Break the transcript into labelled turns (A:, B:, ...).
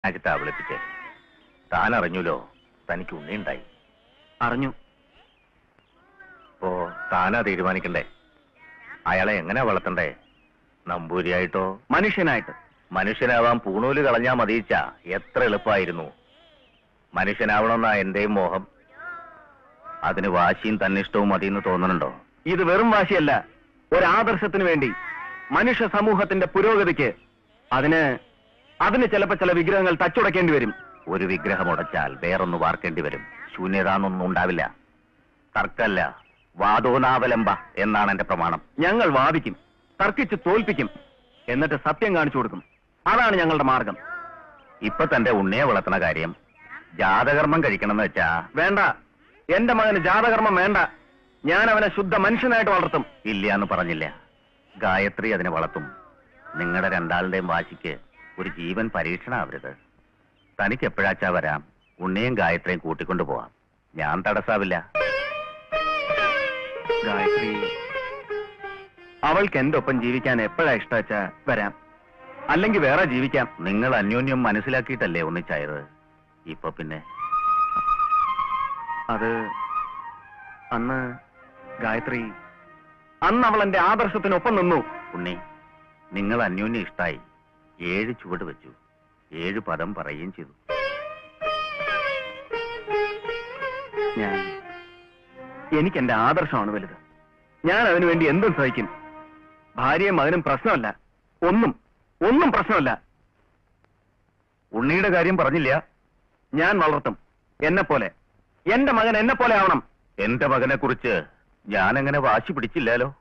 A: അകത്താ വിളിപ്പിച്ചേ താൻ അറിഞ്ഞുല്ലോ തനിക്ക് ഉണ്ണിയുണ്ടായി
B: അറിഞ്ഞു
A: ഇപ്പോ താനാ തീരുമാനിക്കണ്ടേ അയാളെ എങ്ങനെ വളർത്തണ്ടേ നമ്പൂരിയായിട്ടോ
B: മനുഷ്യനായിട്ട്
A: മനുഷ്യനാവാൻ പൂണൂല് കളഞ്ഞാ മതിയിച്ച എത്ര എളുപ്പമായിരുന്നു മനുഷ്യനാവണമെന്നാ എന്റെയും മോഹം അതിന് വാശിയും തന്നിഷ്ടവും മതിയെന്ന് തോന്നണുണ്ടോ
B: ഇത് വെറും വാശിയല്ല ഒരാദർശത്തിന് വേണ്ടി മനുഷ്യ സമൂഹത്തിന്റെ പുരോഗതിക്ക് അതിന് അതിന് ചിലപ്പോ ചില വിഗ്രഹങ്ങൾ തച്ചുടക്കേണ്ടി വരും
A: ഒരു വിഗ്രഹം ഉടച്ചാൽ വേറൊന്ന് വാർക്കേണ്ടി വരും ശൂന്യതാന്നൊന്നും ഉണ്ടാവില്ല തർക്കല്ല വാദോനാവലംബ എന്നാണ് എന്റെ പ്രമാണം
B: ഞങ്ങൾ വാദിക്കും തർക്കിച്ച് തോൽപ്പിക്കും എന്നിട്ട് സത്യം കാണിച്ചു കൊടുക്കും അതാണ് ഞങ്ങളുടെ മാർഗം
A: ഇപ്പൊ തന്റെ ഉണ്ണിയെ വളർത്തുന്ന കാര്യം ജാതകർമ്മം കഴിക്കണമെന്ന് വെച്ചാ
B: വേണ്ട എന്റെ മകന് ജാതകർമ്മം വേണ്ട ഞാൻ അവനെ ശുദ്ധ മനുഷ്യനായിട്ട് വളർത്തും
A: ഇല്ല എന്ന് പറഞ്ഞില്ല ഗായത്രി അതിനെ വളർത്തും നിങ്ങളുടെ രണ്ടാളുടെയും വാശിക്ക് ഒരു ജീവൻ പരീക്ഷണാവരുത് തനിക്ക് എപ്പോഴാച്ചാ വരാം ഉണ്ണിയും ഗായത്രിയും കൂട്ടിക്കൊണ്ടു പോവാം ഞാൻ തടസ്സാവില്ല
B: ഗായത്രി അവൾക്ക് എന്റെ ഒപ്പം ജീവിക്കാൻ എപ്പോഴാ ഇഷ്ടവെച്ചാ വരാം അല്ലെങ്കിൽ വേറെ ജീവിക്കാം
A: നിങ്ങൾ അന്യോന്യം മനസ്സിലാക്കിയിട്ടല്ലേ ഒന്നിച്ചായത് ഇപ്പൊ പിന്നെ
B: അത് അന്ന് ഗായത്രി അന്ന് അവൾ എന്റെ ആദർശത്തിനൊപ്പം നിന്നു
A: ഉണ്ണി നിങ്ങൾ അന്യോന്യം ഇഷ്ടായി ഏഴ് ചുവട് വെച്ചു ഏഴ് പദം പറയുകയും ചെയ്തു
B: ഞാൻ എനിക്ക് എന്റെ ആദർശമാണ് വലുത് ഞാൻ അതിനു വേണ്ടി എന്തും സഹിക്കും ഭാര്യയും മകനും പ്രശ്നമല്ല ഒന്നും ഒന്നും പ്രശ്നമല്ല
A: ഉണ്ണിയുടെ കാര്യം പറഞ്ഞില്ല
B: ഞാൻ വളർത്തും എന്നെ പോലെ എന്റെ മകൻ എന്നെ പോലെ ആവണം
A: എന്റെ മകനെ കുറിച്ച് ഞാൻ എങ്ങനെ വാശി പിടിച്ചില്ലല്ലോ